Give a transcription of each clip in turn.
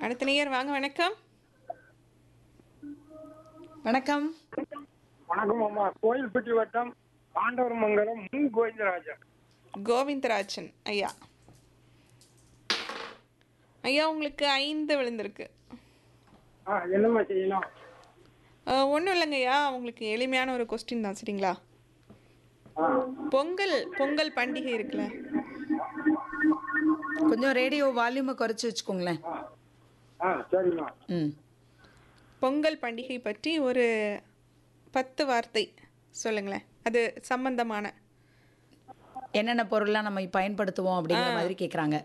அடுத்த நேயர் வாங்க வணக்கம் வணக்கம் வணக்கம் அம்மா கோயில்பட்டி வட்டம் பாண்டவர் மங்கலம் முன் கோவிந்தராஜன் கோவிந்தராஜன் ஐயா ஐயா உங்களுக்கு ஐந்து விழுந்திருக்கு ஆ என்னம்மா செய்யணும் ஒன்றும் இல்லைங்க ஐயா உங்களுக்கு எளிமையான ஒரு கொஸ்டின் தான் சரிங்களா ஆ பொங்கல் பொங்கல் பண்டிகை இருக்குல்ல கொஞ்சம் ரேடியோ வால்யூமை குறைச்சி வச்சுக்கோங்களேன் ஆ ஆ சரிம்மா ம் பொங்கல் பண்டிகை பற்றி ஒரு பத்து வார்த்தை சொல்லுங்களேன் அது சம்பந்தமான என்னென்ன பொருள்லாம் நம்ம பயன்படுத்துவோம் அப்படிங்கிற மாதிரி கேட்குறாங்க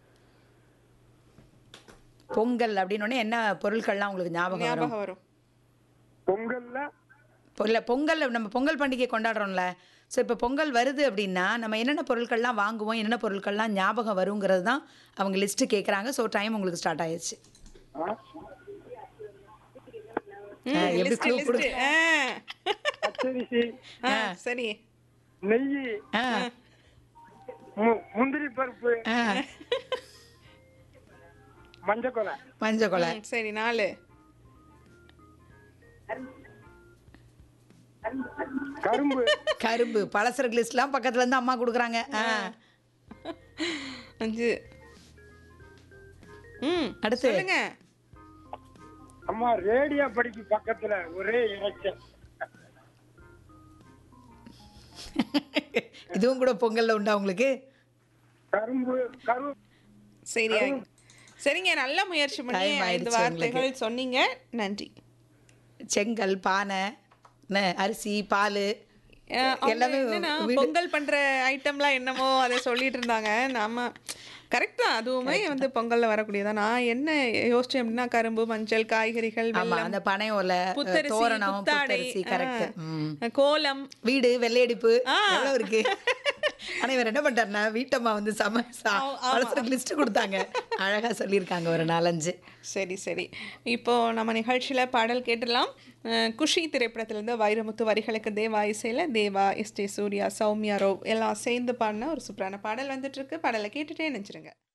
பொங்கல் அப்படின்னோடனே என்ன பொருட்கள்லாம் உங்களுக்கு ஞாபகம் வரும் ஞாபகம் வரும் பொங்கல்ல இல்லை பொங்கல் நம்ம பொங்கல் பண்டிகை கொண்டாடுறோம்ல ஸோ இப்போ பொங்கல் வருது அப்படின்னா நம்ம என்னென்ன பொருட்கள்லாம் வாங்குவோம் என்னென்ன பொருட்கள்லாம் ஞாபகம் வருங்கிறது தான் அவங்க லிஸ்ட்டு கேட்குறாங்க ஸோ டைம் உங்களுக்கு ஸ்டார்ட் ஆயிடுச்சு ஆ ம், ஆ, எப்படி list, clue list. கொடுக்க- ஆ. பச்சரிசி ஆ, சரி நெய் ஆ மு- முந்திரி பருப்பு ஆ மஞ்சக்கொலை மஞ்சள் கொலை ம், சரி நாலு கரும்பு கரும்பு பலசரக்கு லிஸ்ட்லாம் பக்கத்துல இருந்து அம்மா கொடுக்குறாங்க ஆ அஞ்சு ம் அடுத்து? சொல்லுங்க அம்மா ரேடியோ படிக்கு பக்கத்துல ஒரே இறைச்சல் இதுவும் கூட பொங்கல்ல உண்டா உங்களுக்கு கரும்பு கரு சரியா சரிங்க நல்ல முயற்சி பண்ணி Time ஐந்து ஆயிடுச்சு வார்த்தைகள் சொன்னீங்க நன்றி செங்கல் பானை என்ன, அரிசி பால் அஹ் அவங்க எல்லாமே என்னன்னா, வீடு- பொங்கல் பண்ற ஐட்டம்லாம் என்னமோ அதை சொல்லிட்டு இருந்தாங்க நாம கரெக்ட் தான் அதுவுமே வந்து பொங்கல்ல வரக்கூடியதான் நான் என்ன யோசிச்சேன் அப்படின்னா கரும்பு மஞ்சள் காய்கறிகள் ஆமா வெல்லம் அந்த பனை ஓலை புத்தரிசி தோரணம் புத்தாடை புத்தரிசி கரெக்ட் ஆ, கோலம் வீடு வெள்ளையடிப்பு ஆ. எவ்வளவு இருக்கு ஆனா இவர் என்ன பண்றாருன்னா வீட்டம்மா வந்து சம ஆ- ஆமா. பலசரக்கு லிஸ்ட் கொடுத்தாங்க அழகா சொல்லியிருக்காங்க ஒரு நாலஞ்சு சரி சரி இப்போ நம்ம நிகழ்ச்சியில பாடல் கேட்டுடலாம் அஹ் குஷி திரைப்படத்திலிருந்து வைரமுத்து வரிகளுக்கு தேவா இசையில தேவா எஸ் டி சூர்யா சௌமியா ரோவ் எல்லாம் சேர்ந்து பாடின ஒரு சூப்பரான பாடல் வந்துட்டு இருக்கு பாடலை கேட்டுட்டே நினைச்சிருங்க